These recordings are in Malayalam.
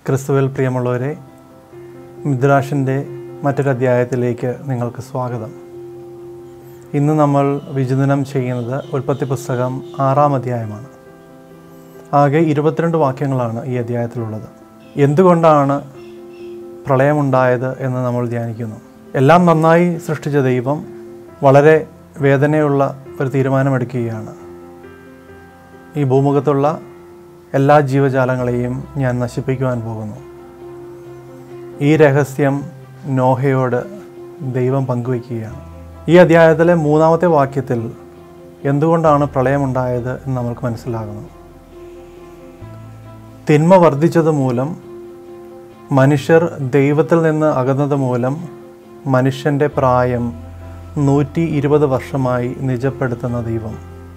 ക്രിസ്തുവിൽ പ്രിയമുള്ളവരെ മിദ്രാഷിൻ്റെ മറ്റൊരു അധ്യായത്തിലേക്ക് നിങ്ങൾക്ക് സ്വാഗതം ഇന്ന് നമ്മൾ വിചിന്തനം ചെയ്യുന്നത് ഉൽപ്പത്തി പുസ്തകം ആറാം അധ്യായമാണ് ആകെ ഇരുപത്തിരണ്ട് വാക്യങ്ങളാണ് ഈ അധ്യായത്തിലുള്ളത് എന്തുകൊണ്ടാണ് പ്രളയമുണ്ടായത് എന്ന് നമ്മൾ ധ്യാനിക്കുന്നു എല്ലാം നന്നായി സൃഷ്ടിച്ച ദൈവം വളരെ വേദനയുള്ള ഒരു തീരുമാനമെടുക്കുകയാണ് ഈ ഭൂമുഖത്തുള്ള എല്ലാ ജീവജാലങ്ങളെയും ഞാൻ നശിപ്പിക്കുവാൻ പോകുന്നു ഈ രഹസ്യം നോഹയോട് ദൈവം പങ്കുവയ്ക്കുകയാണ് ഈ അധ്യായത്തിലെ മൂന്നാമത്തെ വാക്യത്തിൽ എന്തുകൊണ്ടാണ് പ്രളയമുണ്ടായത് എന്ന് നമുക്ക് മനസ്സിലാകുന്നു തിന്മ വർദ്ധിച്ചത് മൂലം മനുഷ്യർ ദൈവത്തിൽ നിന്ന് അകന്നത് മൂലം മനുഷ്യൻ്റെ പ്രായം നൂറ്റി ഇരുപത് വർഷമായി നിജപ്പെടുത്തുന്ന ദൈവം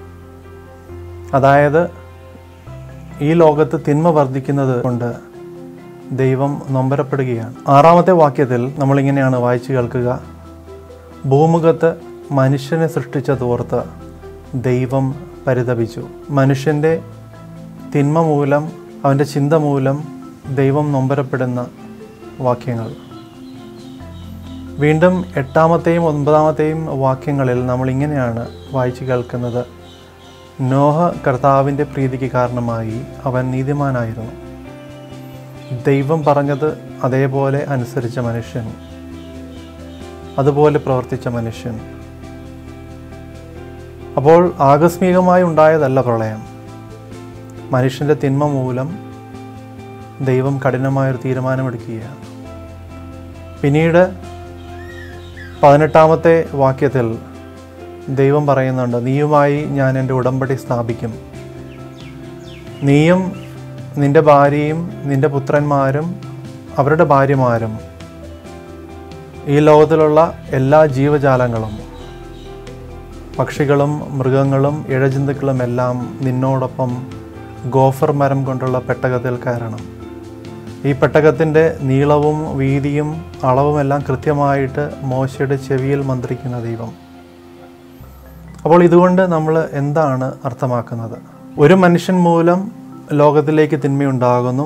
അതായത് ഈ ലോകത്ത് തിന്മ വർദ്ധിക്കുന്നത് കൊണ്ട് ദൈവം നൊമ്പരപ്പെടുകയാണ് ആറാമത്തെ വാക്യത്തിൽ നമ്മളിങ്ങനെയാണ് വായിച്ചു കേൾക്കുക ഭൂമുഖത്ത് മനുഷ്യനെ സൃഷ്ടിച്ച തോർത്ത് ദൈവം പരിതപിച്ചു മനുഷ്യൻ്റെ തിന്മ മൂലം അവൻ്റെ ചിന്ത മൂലം ദൈവം നൊമ്പരപ്പെടുന്ന വാക്യങ്ങൾ വീണ്ടും എട്ടാമത്തെയും ഒൻപതാമത്തെയും വാക്യങ്ങളിൽ നമ്മൾ ഇങ്ങനെയാണ് വായിച്ചു കേൾക്കുന്നത് നോഹ കർത്താവിൻ്റെ പ്രീതിക്ക് കാരണമായി അവൻ നീതിമാനായിരുന്നു ദൈവം പറഞ്ഞത് അതേപോലെ അനുസരിച്ച മനുഷ്യൻ അതുപോലെ പ്രവർത്തിച്ച മനുഷ്യൻ അപ്പോൾ ആകസ്മികമായി ഉണ്ടായതല്ല പ്രളയം മനുഷ്യൻ്റെ തിന്മ മൂലം ദൈവം കഠിനമായൊരു തീരുമാനമെടുക്കുകയാണ് പിന്നീട് പതിനെട്ടാമത്തെ വാക്യത്തിൽ ദൈവം പറയുന്നുണ്ട് നീയുമായി ഞാൻ എൻ്റെ ഉടമ്പടി സ്ഥാപിക്കും നീയും നിൻ്റെ ഭാര്യയും നിൻ്റെ പുത്രന്മാരും അവരുടെ ഭാര്യമാരും ഈ ലോകത്തിലുള്ള എല്ലാ ജീവജാലങ്ങളും പക്ഷികളും മൃഗങ്ങളും ഇഴജന്തുക്കളും എല്ലാം നിന്നോടൊപ്പം ഗോഫർ മരം കൊണ്ടുള്ള പെട്ടകത്തിൽ കയറണം ഈ പെട്ടകത്തിൻ്റെ നീളവും വീതിയും അളവുമെല്ലാം കൃത്യമായിട്ട് മോശയുടെ ചെവിയിൽ മന്ത്രിക്കുന്ന ദൈവം അപ്പോൾ ഇതുകൊണ്ട് നമ്മൾ എന്താണ് അർത്ഥമാക്കുന്നത് ഒരു മനുഷ്യൻ മൂലം ലോകത്തിലേക്ക് തിന്മയുണ്ടാകുന്നു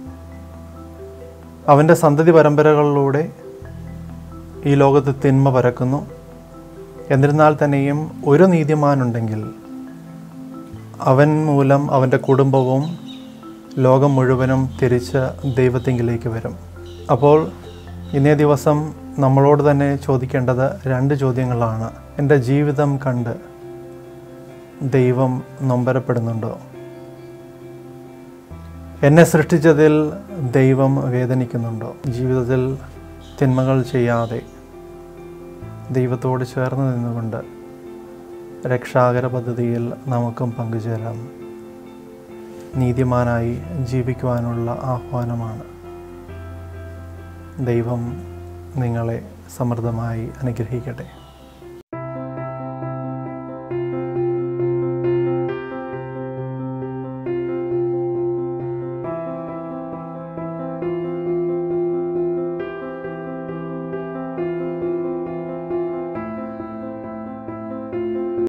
അവൻ്റെ സന്തതി പരമ്പരകളിലൂടെ ഈ ലോകത്ത് തിന്മ പരക്കുന്നു എന്നിരുന്നാൽ തന്നെയും ഒരു നീതിമാനുണ്ടെങ്കിൽ അവൻ മൂലം അവൻ്റെ കുടുംബവും ലോകം മുഴുവനും തിരിച്ച് ദൈവത്തിങ്കിലേക്ക് വരും അപ്പോൾ ഇന്നേ ദിവസം നമ്മളോട് തന്നെ ചോദിക്കേണ്ടത് രണ്ട് ചോദ്യങ്ങളാണ് എൻ്റെ ജീവിതം കണ്ട് ദൈവം നൊമ്പരപ്പെടുന്നുണ്ടോ എന്നെ സൃഷ്ടിച്ചതിൽ ദൈവം വേദനിക്കുന്നുണ്ടോ ജീവിതത്തിൽ തിന്മകൾ ചെയ്യാതെ ദൈവത്തോട് ചേർന്ന് നിന്നുകൊണ്ട് രക്ഷാകര പദ്ധതിയിൽ നമുക്കും പങ്കുചേരാം നീതിമാനായി ജീവിക്കുവാനുള്ള ആഹ്വാനമാണ് ദൈവം നിങ്ങളെ സമൃദ്ധമായി അനുഗ്രഹിക്കട്ടെ